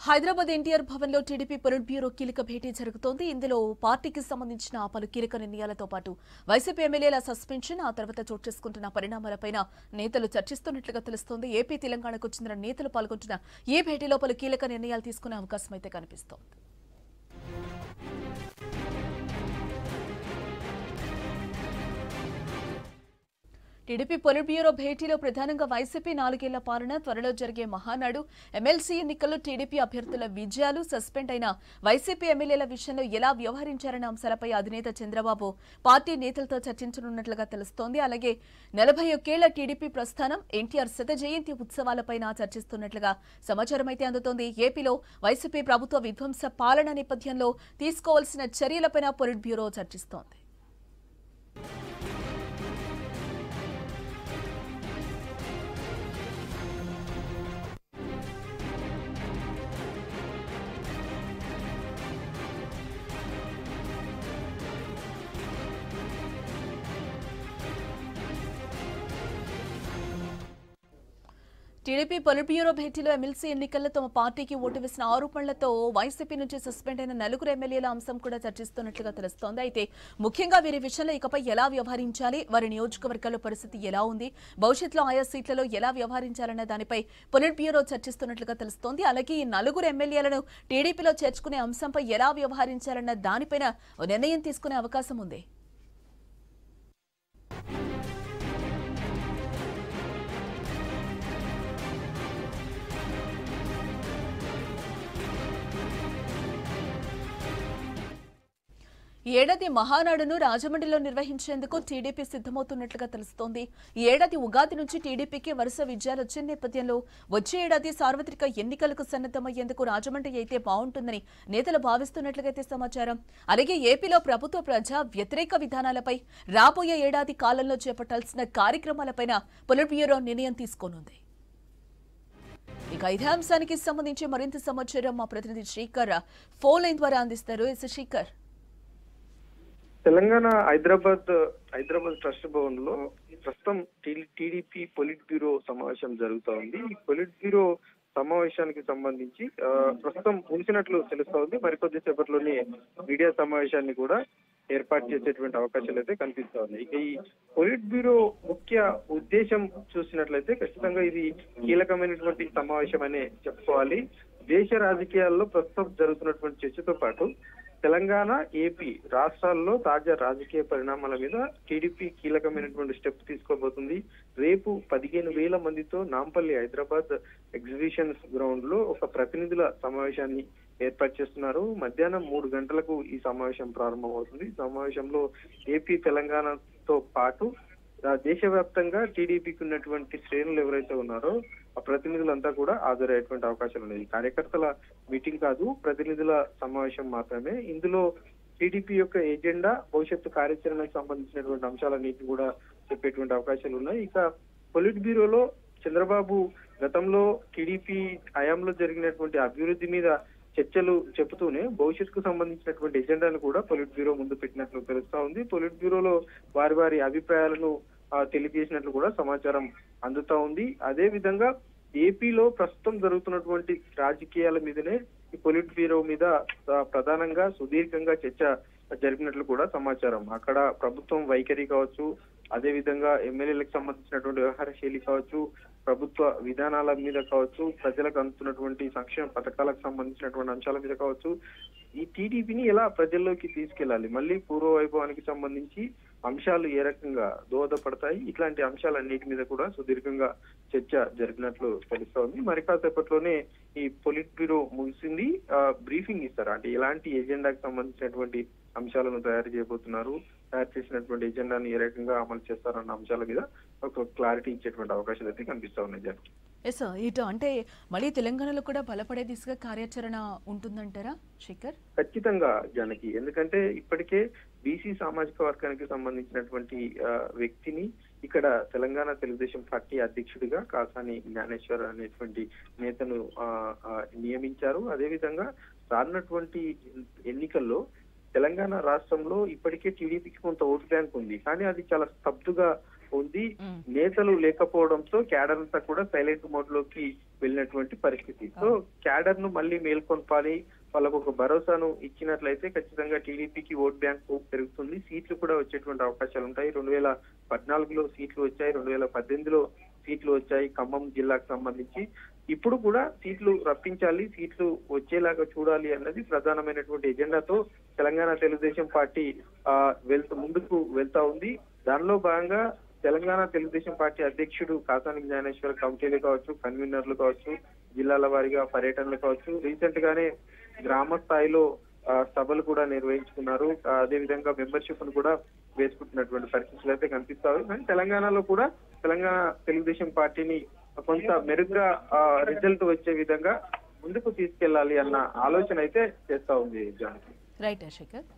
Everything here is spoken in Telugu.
హైదరాబాద్ ఎన్టీఆర్ భవన్ లో టీడీపీ పొలిట్ బ్యూరో కీలక భేటీ జరుగుతోంది ఇందులో పార్టీకి సంబంధించిన పలు కీలక నిర్ణయాలతో పాటు వైసీపీ ఎమ్మెల్యేల సస్పెన్షన్ ఆ తర్వాత చోటు చేసుకుంటున్న పరిణామాలపైన నేతలు చర్చిస్తున్నట్లుగా తెలుస్తోంది ఏపీ తెలంగాణకు చెందిన నేతలు పాల్గొంటున్న ఈ భేటీలో పలు కీలక నిర్ణయాలు తీసుకునే అవకాశం అయితే కనిపిస్తోంది టీడీపీ పొలిట్ బ్యూరో భేటీలో ప్రధానంగా వైసీపీ నాలుగేళ్ల పాలన త్వరలో జరిగే మహానాడు ఎమ్మెల్సీ ఎన్నికల్లో టీడీపీ అభ్యర్థుల విజయాలు సస్పెండ్ అయిన వైసీపీ ఎమ్మెల్యేల విషయంలో ఎలా వ్యవహరించారన్న అంశాలపై అధినేత చంద్రబాబు పార్టీ నేతలతో చర్చించనున్నట్లుగా తెలుస్తోంది అలాగే నలభై ఒక్కేళ్ల టీడీపీ ప్రస్థానం ఎన్టీఆర్ శత జయంతి ఉత్సవాలపైన చర్చిస్తున్నట్లుగా సమాచారం అయితే అందుతోంది ఏపీలో వైసీపీ ప్రభుత్వ విధ్వంస పాలన నేపథ్యంలో తీసుకోవాల్సిన చర్యలపైన పొలిట్ బ్యూరో చర్చిస్తోంది టీడీపీ పొలిట్ బ్యూరో భేటీలో ఎమ్మెల్సీ ఎన్నికల్లో తమ పార్టీకి ఓటు వేసిన ఆరోపణలతో వైసీపీ నుంచి సస్పెండ్ అయిన నలుగురు ఎమ్మెల్యేల అంశం కూడా చర్చిస్తున్నట్లుగా తెలుస్తోంది అయితే ముఖ్యంగా వీరి విషయంలో ఇకపై ఎలా వ్యవహరించాలి వారి నియోజకవర్గాల్లో పరిస్థితి ఎలా ఉంది భవిష్యత్తులో ఆయా సీట్లలో ఎలా వ్యవహరించాలన్న దానిపై పొలిట్ బ్యూరో చర్చిస్తున్నట్లుగా తెలుస్తోంది అలాగే ఈ నలుగురు ఎమ్మెల్యేలను టీడీపీలో చేర్చుకునే అంశంపై ఎలా వ్యవహరించాలన్న దానిపైన ఓ నిర్ణయం తీసుకునే అవకాశం ఉంది ఈ ఏడాది మహానాడును రాజమండ్రిలో నిర్వహించేందుకు టీడీపీ సిద్దమవుతున్నట్లుగా తెలుస్తోంది ఈ ఏడాది ఉగాది నుంచి టీడీపీకి వరుస విజయాలు వచ్చిన నేపథ్యంలో వచ్చే ఏడాది సార్వత్రిక ఎన్నికలకు సన్నద్దమయ్యేందుకు రాజమండ్రి అయితే బాగుంటుందని నేతలు భావిస్తున్నట్లుగా అయితే సమాచారం అలాగే ఏపీలో ప్రభుత్వ ప్రజా వ్యతిరేక విధానాలపై రాబోయే ఏడాది కాలంలో చేపట్టాల్సిన కార్యక్రమాలపైన పొలిట్ బ్యూరో నిర్ణయం తీసుకోనుంది ఇక ఇదే అంశానికి సంబంధించి మరింత సమాచారం మా ప్రతినిధి శ్రీకర్ ఫోన్ లైన్ ద్వారా అందిస్తారు ఎస్ శ్రీకర్ తెలంగాణ హైదరాబాద్ హైదరాబాద్ ట్రస్ట్ భవన్ లో ప్రస్తుతం టీడీపీ పొలిట్ బ్యూరో సమావేశం జరుగుతా ఉంది ఈ పొలిట్ బ్యూరో సమావేశానికి సంబంధించి ఆ, ప్రస్తుతం ముగిసినట్లు తెలుస్తా ఉంది మరికొద్ది సేపట్లోనే మీడియా సమావేశాన్ని కూడా ఏర్పాటు చేసేటువంటి అవకాశాలు అయితే కనిపిస్తా ఉన్నాయి ఇక ఈ పొలిట్ బ్యూరో ముఖ్య ఉద్దేశం చూసినట్లయితే ఖచ్చితంగా ఇది కీలకమైనటువంటి సమావేశం అనే చెప్పుకోవాలి దేశ రాజకీయాల్లో ప్రస్తుతం జరుగుతున్నటువంటి చర్చతో పాటు తెలంగాణ ఏపీ రాష్ట్రాల్లో తాజా రాజకీయ పరిణామాల మీద టీడీపీ కీలకమైనటువంటి స్టెప్ తీసుకోబోతుంది రేపు పదిహేను వేల మందితో నాంపల్లి హైదరాబాద్ ఎగ్జిబిషన్స్ గ్రౌండ్ లో ఒక ప్రతినిధుల సమావేశాన్ని ఏర్పాటు చేస్తున్నారు మధ్యాహ్నం మూడు గంటలకు ఈ సమావేశం ప్రారంభమవుతుంది ఈ సమావేశంలో ఏపీ తెలంగాణతో పాటు ఆ, దేశవ్యాప్తంగా టీడీపీకి ఉన్నటువంటి శ్రేణులు ఎవరైతే ఉన్నారో ఆ ప్రతినిధులంతా కూడా హాజరయ్యేటువంటి అవకాశాలు ఉన్నాయి ఈ కార్యకర్తల మీటింగ్ కాదు ప్రతినిధుల సమావేశం మాత్రమే ఇందులో టీడీపీ యొక్క ఎజెండా భవిష్యత్తు కార్యాచరణకు సంబంధించినటువంటి అంశాలన్నింటినీ కూడా చెప్పేటువంటి అవకాశాలు ఉన్నాయి ఇక పొలిట్ బ్యూరోలో చంద్రబాబు గతంలో టీడీపీ హయాంలో జరిగినటువంటి అభివృద్ధి మీద చర్చలు చెబుతూనే భవిష్యత్తుకు సంబంధించినటువంటి ఎజెండాను కూడా పొలిట్ బ్యూరో ముందు పెట్టినట్లు తెలుస్తా ఉంది పొలిట్ బ్యూరోలో వారి వారి అభిప్రాయాలను ఆ, తెలియజేసినట్లు కూడా సమాచారం అందుతా ఉంది అదే విధంగా ఏపీలో ప్రస్తుతం జరుగుతున్నటువంటి రాజకీయాల మీదనే ఈ పొలిట్ బ్యూరో మీద ఆ, ప్రధానంగా సుదీర్ఘంగా చర్చ జరిపినట్లు కూడా సమాచారం అక్కడ ప్రభుత్వం వైఖరి కావచ్చు అదే విధంగా ఎమ్మెల్యేలకు సంబంధించినటువంటి వ్యవహార శైలి కావచ్చు ప్రభుత్వ విధానాల మీద కావచ్చు ప్రజలకు అందుతున్నటువంటి సంక్షేమ పథకాలకు సంబంధించినటువంటి అంశాల మీద కావచ్చు ఈ టీడీపీని ఎలా ప్రజల్లోకి తీసుకెళ్లాలి మళ్ళీ పూర్వ వైభవానికి సంబంధించి అంశాలు ఏ రకంగా దోహదపడతాయి ఇట్లాంటి అంశాలన్నిటి మీద కూడా సుదీర్ఘంగా చర్చ జరిగినట్లు తెలుస్తోంది మరి కాసేపట్లోనే ఈ పొలిట్ బ్యూరో ముగిసింది ఆ, బ్రీఫింగ్ ఇస్తారు అంటే ఎలాంటి ఎజెండాకి సంబంధించినటువంటి అంశాలను తయారు చేయబోతున్నారు తయారు చేసినటువంటి ఎజెండాని ఏ రకంగా అమలు చేస్తారన్న అంశాల మీద ఒక క్లారిటీ ఇచ్చేటువంటి అవకాశాలు అయితే కనిపిస్తా ఉన్నాయి జనం ఎస్ ఇటు అంటే మళ్ళీ తెలంగాణలో కూడా బలపడే దిశగా కార్యాచరణ ఉంటుందంటారా శేఖర్ ఖచ్చితంగా జానకి ఎందుకంటే ఇప్పటికే బీసీ సామాజిక వర్గానికి సంబంధించినటువంటి ఆ, వ్యక్తిని ఇక్కడ తెలంగాణ తెలుగుదేశం పార్టీ అధ్యక్షుడిగా కాసాని జ్ఞానేశ్వర్ అనేటువంటి నేతను ఆ, ఆ, నియమించారు అదేవిధంగా రానున్నటువంటి ఎన్నికల్లో తెలంగాణ రాష్ట్రంలో ఇప్పటికే టీడీపీకి కొంత ఓటు బ్యాంక్ ఉంది కానీ అది చాలా స్తబ్దుగా ఉంది మ్మ్. నేతలు లేకపోవడంతో క్యాడర్ అంతా కూడా సైలెంట్ మోడ్ లోకి వెళ్ళినటువంటి పరిస్థితి సో క్యాడర్ ను మళ్ళీ మేల్కొల్పాలి వాళ్ళకు ఒక భరోసాను ఇచ్చినట్లయితే ఖచ్చితంగా టీడీపీకి ఓట్ బ్యాంక్ పెరుగుతుంది సీట్లు కూడా వచ్చేటువంటి అవకాశాలు ఉంటాయి రెండు వేల పద్నాలుగులో సీట్లు వచ్చాయి రెండు వేల పద్దెనిమిదిలో సీట్లు వచ్చాయి ఖమ్మం జిల్లాకు సంబంధించి ఇప్పుడు కూడా సీట్లు రప్పించాలి సీట్లు వచ్చేలాగా చూడాలి అన్నది ప్రధానమైనటువంటి ఎజెండాతో తెలంగాణ తెలుగుదేశం పార్టీ ఆ, వెళ్తూ ముందుకు వెళ్తా ఉంది దానిలో భాగంగా తెలంగాణ తెలుగుదేశం పార్టీ అధ్యక్షుడు కాసాని జ్ఞానేశ్వర కమిటీలు కావచ్చు కన్వీనర్లు కావచ్చు జిల్లాల వారీగా పర్యటనలు కావచ్చు రీసెంట్ గానే గ్రామ స్థాయిలో ఆ, సభలు కూడా నిర్వహించుకున్నారు ఆ, అదే విధంగా మెంబర్షిప్ ను కూడా వేసుకుంటున్నటువంటి పరిస్థితులు అయితే కనిపిస్తాయి కానీ తెలంగాణలో కూడా తెలంగాణ తెలుగుదేశం పార్టీని కొంత మెరుగ్గా రిజల్ట్ వచ్చే విధంగా ముందుకు తీసుకెళ్లాలి అన్న ఆలోచన అయితే చేస్తా ఉంది జానకి రైట్ శేఖర్